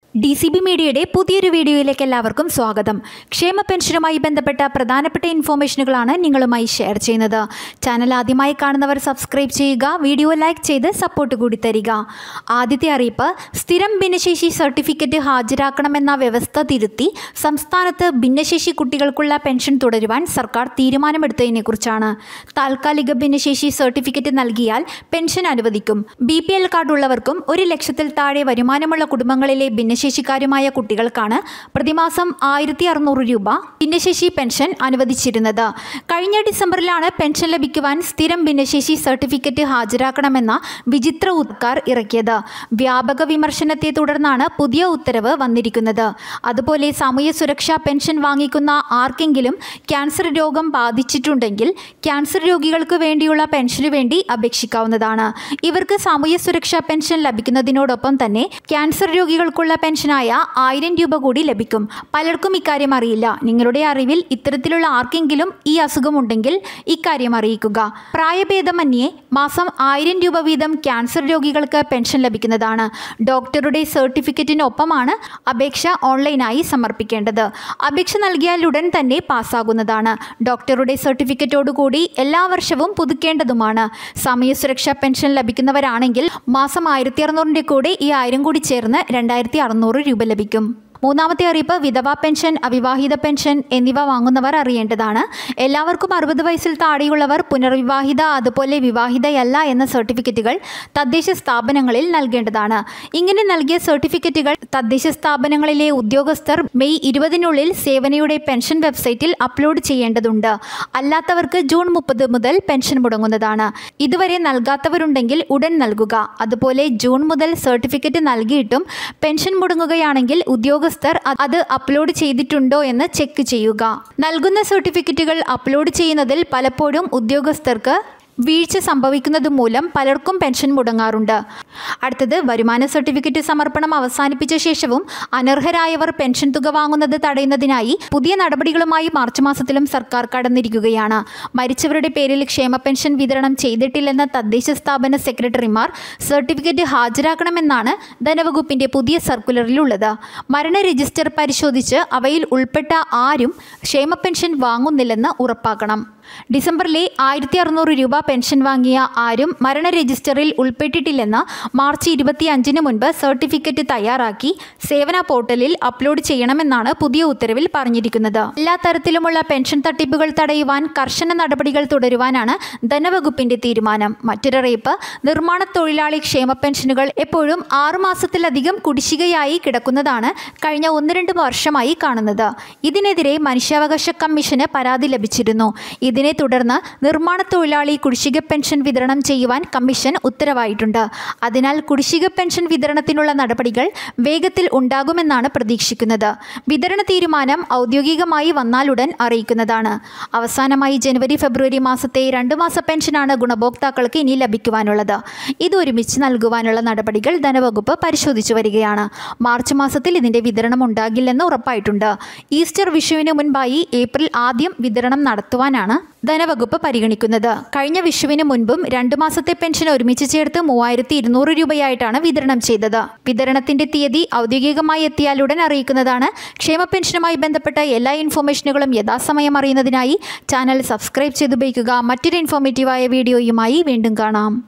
D C B മീഡിയയുടെ പുതിയൊരു വീഡിയോയിലേക്ക് എല്ലാവർക്കും സ്വാഗതം ക്ഷേമ പെൻഷനുമായി ബന്ധപ്പെട്ട പ്രധാനപ്പെട്ട ഇൻഫോർമേഷനുകളാണ് നിങ്ങളുമായി ഷെയർ ചെയ്യുന്നത് ചാനൽ ആദ്യമായി കാണുന്നവർ സബ്സ്ക്രൈബ് ചെയ്യുക വീഡിയോ ലൈക്ക് ചെയ്ത് സപ്പോർട്ട് കൂടി തരിക ആദ്യത്തെ അറിയിപ്പ് സ്ഥിരം ഭിന്നശേഷി സർട്ടിഫിക്കറ്റ് ഹാജരാക്കണമെന്ന വ്യവസ്ഥ തിരുത്തി സംസ്ഥാനത്ത് ഭിന്നശേഷി കുട്ടികൾക്കുള്ള പെൻഷൻ തുടരുവാൻ സർക്കാർ തീരുമാനമെടുത്തതിനെക്കുറിച്ചാണ് താൽക്കാലിക ഭിന്നശേഷി സർട്ടിഫിക്കറ്റ് നൽകിയാൽ പെൻഷൻ അനുവദിക്കും ബി പി എൽ കാർഡ് ഉള്ളവർക്കും ഒരു ലക്ഷത്തിൽ താഴെ വരുമാനമുള്ള കുടുംബങ്ങളിലെ ഭിന്നശേഷിക്കാരുമായ കുട്ടികൾക്കാണ് പ്രതിമാസം ആയിരത്തി അറുന്നൂറ് രൂപ ഭിന്നശേഷി പെൻഷൻ അനുവദിച്ചിരുന്നത് കഴിഞ്ഞ ഡിസംബറിലാണ് പെൻഷൻ ലഭിക്കുവാൻ സ്ഥിരം ഭിന്നശേഷി സർട്ടിഫിക്കറ്റ് ഹാജരാക്കണമെന്ന വിചിത്ര ഉത്കാർ ഇറക്കിയത് വ്യാപക വിമർശനത്തെ തുടർന്നാണ് പുതിയ ഉത്തരവ് വന്നിരിക്കുന്നത് അതുപോലെ സാമൂഹ്യ സുരക്ഷാ പെൻഷൻ വാങ്ങിക്കുന്ന ആർക്കെങ്കിലും ക്യാൻസർ രോഗം ബാധിച്ചിട്ടുണ്ടെങ്കിൽ ക്യാൻസർ രോഗികൾക്ക് വേണ്ടിയുള്ള പെൻഷനു വേണ്ടി അപേക്ഷിക്കാവുന്നതാണ് ഇവർക്ക് സാമൂഹ്യ സുരക്ഷാ പെൻഷൻ ലഭിക്കുന്നതിനോടൊപ്പം തന്നെ ക്യാൻസർ രോഗികൾക്കുള്ള പെൻഷനായ ആയിരം രൂപ കൂടി ലഭിക്കും പലർക്കും ഇക്കാര്യം അറിയില്ല നിങ്ങളുടെ അറിവിൽ ഇത്തരത്തിലുള്ള ആർക്കെങ്കിലും ഈ അസുഖമുണ്ടെങ്കിൽ ഇക്കാര്യം അറിയിക്കുക പ്രായഭേദമന്യേ മാസം ആയിരം രൂപ വീതം ക്യാൻസർ രോഗികൾക്ക് പെൻഷൻ ലഭിക്കുന്നതാണ് ഡോക്ടറുടെ സർട്ടിഫിക്കറ്റിനൊപ്പമാണ് അപേക്ഷ ഓൺലൈനായി സമർപ്പിക്കേണ്ടത് അപേക്ഷ നൽകിയാൽ ഉടൻ തന്നെ പാസ്സാകുന്നതാണ് ഡോക്ടറുടെ സർട്ടിഫിക്കറ്റോടുകൂടി എല്ലാ വർഷവും പുതുക്കേണ്ടതുമാണ് സമയ സുരക്ഷാ പെൻഷൻ ലഭിക്കുന്നവരാണെങ്കിൽ മാസം ആയിരത്തി അറുന്നൂറിൻ്റെ കൂടെ ഈ ആയിരം കൂടി ചേർന്ന് രണ്ടായിരത്തി അറുന്നൂറ് രൂപ ലഭിക്കും മൂന്നാമത്തെ അറിയിപ്പ് വിധവാ പെൻഷൻ അവിവാഹിത പെൻഷൻ എന്നിവ വാങ്ങുന്നവർ അറിയേണ്ടതാണ് എല്ലാവർക്കും അറുപത് വയസ്സിൽ താഴെയുള്ളവർ പുനർവിവാഹിത അതുപോലെ വിവാഹിതയല്ല എന്ന സർട്ടിഫിക്കറ്റുകൾ തദ്ദേശ സ്ഥാപനങ്ങളിൽ നൽകേണ്ടതാണ് ഇങ്ങനെ നൽകിയ സർട്ടിഫിക്കറ്റുകൾ തദ്ദേശ സ്ഥാപനങ്ങളിലെ ഉദ്യോഗസ്ഥർ മെയ് ഇരുപതിനുള്ളിൽ സേവനയുടെ പെൻഷൻ വെബ്സൈറ്റിൽ അപ്ലോഡ് ചെയ്യേണ്ടതുണ്ട് അല്ലാത്തവർക്ക് ജൂൺ മുപ്പത് മുതൽ പെൻഷൻ മുടങ്ങുന്നതാണ് ഇതുവരെ നൽകാത്തവരുണ്ടെങ്കിൽ ഉടൻ നൽകുക അതുപോലെ ജൂൺ മുതൽ സർട്ടിഫിക്കറ്റ് നൽകിയിട്ടും പെൻഷൻ മുടങ്ങുകയാണെങ്കിൽ ഉദ്യോഗ ഉദ്യോഗസ്ഥർ അത് അപ്ലോഡ് ചെയ്തിട്ടുണ്ടോ എന്ന് ചെക്ക് ചെയ്യുക നൽകുന്ന സർട്ടിഫിക്കറ്റുകൾ അപ്ലോഡ് ചെയ്യുന്നതിൽ പലപ്പോഴും ഉദ്യോഗസ്ഥർക്ക് വീഴ്ച സംഭവിക്കുന്നത് മൂലം പലർക്കും പെൻഷൻ മുടങ്ങാറുണ്ട് അടുത്തത് വരുമാന സർട്ടിഫിക്കറ്റ് സമർപ്പണം അവസാനിപ്പിച്ച ശേഷവും അനർഹരായവർ പെൻഷൻ തുക വാങ്ങുന്നത് തടയുന്നതിനായി പുതിയ നടപടികളുമായി മാർച്ച് മാസത്തിലും സർക്കാർ കടന്നിരിക്കുകയാണ് മരിച്ചവരുടെ പേരിൽ ക്ഷേമ പെൻഷൻ വിതരണം ചെയ്തിട്ടില്ലെന്ന തദ്ദേശ സ്ഥാപന സെക്രട്ടറിമാർ സർട്ടിഫിക്കറ്റ് ഹാജരാക്കണമെന്നാണ് ധനവകുപ്പിന്റെ പുതിയ സർക്കുലറിലുള്ളത് മരണ രജിസ്റ്റർ പരിശോധിച്ച് അവയിൽ ഉൾപ്പെട്ട ആരും ക്ഷേമ പെൻഷൻ വാങ്ങുന്നില്ലെന്ന് ഉറപ്പാക്കണം ഡിസംബറിലെ ആയിരത്തി അറുന്നൂറ് രൂപ പെൻഷൻ വാങ്ങിയ ആരും മരണ രജിസ്റ്ററിൽ ഉൾപ്പെട്ടിട്ടില്ലെന്ന് മാർച്ച് ഇരുപത്തി അഞ്ചിന് മുൻപ് സർട്ടിഫിക്കറ്റ് തയ്യാറാക്കി സേവന പോർട്ടലിൽ അപ്ലോഡ് ചെയ്യണമെന്നാണ് പുതിയ ഉത്തരവിൽ പറഞ്ഞിരിക്കുന്നത് എല്ലാ തരത്തിലുമുള്ള പെൻഷൻ തട്ടിപ്പുകൾ തടയുവാൻ കർശന നടപടികൾ തുടരുവാനാണ് ധനവകുപ്പിന്റെ തീരുമാനം മറ്റൊരറിയിപ്പ് നിർമ്മാണ തൊഴിലാളി ക്ഷേമ പെൻഷനുകൾ എപ്പോഴും ആറുമാസത്തിലധികം കുടിശ്ശികയായി കിടക്കുന്നതാണ് കഴിഞ്ഞ ഒന്ന് രണ്ട് വർഷമായി കാണുന്നത് ഇതിനെതിരെ മനുഷ്യാവകാശ കമ്മീഷന് പരാതി ലഭിച്ചിരുന്നു ഇതിനെ തുടർന്ന് നിർമ്മാണ തൊഴിലാളി കുടിശ്ശിക പെൻഷൻ വിതരണം ചെയ്യുവാൻ കമ്മീഷൻ ഉത്തരവായിട്ടുണ്ട് അതിനാൽ കുടിശ്ശിക പെൻഷൻ വിതരണത്തിനുള്ള നടപടികൾ വേഗത്തിൽ ഉണ്ടാകുമെന്നാണ് പ്രതീക്ഷിക്കുന്നത് വിതരണ തീരുമാനം ഔദ്യോഗികമായി വന്നാലുടൻ അറിയിക്കുന്നതാണ് അവസാനമായി ജനുവരി ഫെബ്രുവരി മാസത്തെ രണ്ട് മാസ പെൻഷനാണ് ഗുണഭോക്താക്കൾക്ക് ഇനി ലഭിക്കുവാനുള്ളത് ഇത് ഒരുമിച്ച് നൽകുവാനുള്ള നടപടികൾ ധനവകുപ്പ് പരിശോധിച്ചു വരികയാണ് മാർച്ച് മാസത്തിൽ ഇതിന്റെ വിതരണം ഉണ്ടാകില്ലെന്ന് ഉറപ്പായിട്ടുണ്ട് ഈസ്റ്റർ വിഷുവിന് മുൻപായി ഏപ്രിൽ ആദ്യം വിതരണം നടത്തുവാനാണ് ധനവകുപ്പ് പരിഗണിക്കുന്നത് കഴിഞ്ഞ വിഷുവിന് മുൻപും രണ്ടു മാസത്തെ പെൻഷൻ ഒരുമിച്ച് ചേർത്ത് മൂവായിരത്തി ഇരുന്നൂറ് രൂപയായിട്ടാണ് വിതരണം ചെയ്തത് വിതരണത്തിന്റെ തീയതി ഔദ്യോഗികമായി എത്തിയാലുടൻ അറിയിക്കുന്നതാണ് ക്ഷേമ പെൻഷനുമായി ബന്ധപ്പെട്ട എല്ലാ ഇൻഫോർമേഷനുകളും യഥാസമയം അറിയുന്നതിനായി ചാനൽ സബ്സ്ക്രൈബ് ചെയ്തുപയോഗിക്കുക മറ്റൊരു ഇൻഫോർമേറ്റീവായ വീഡിയോയുമായി വീണ്ടും കാണാം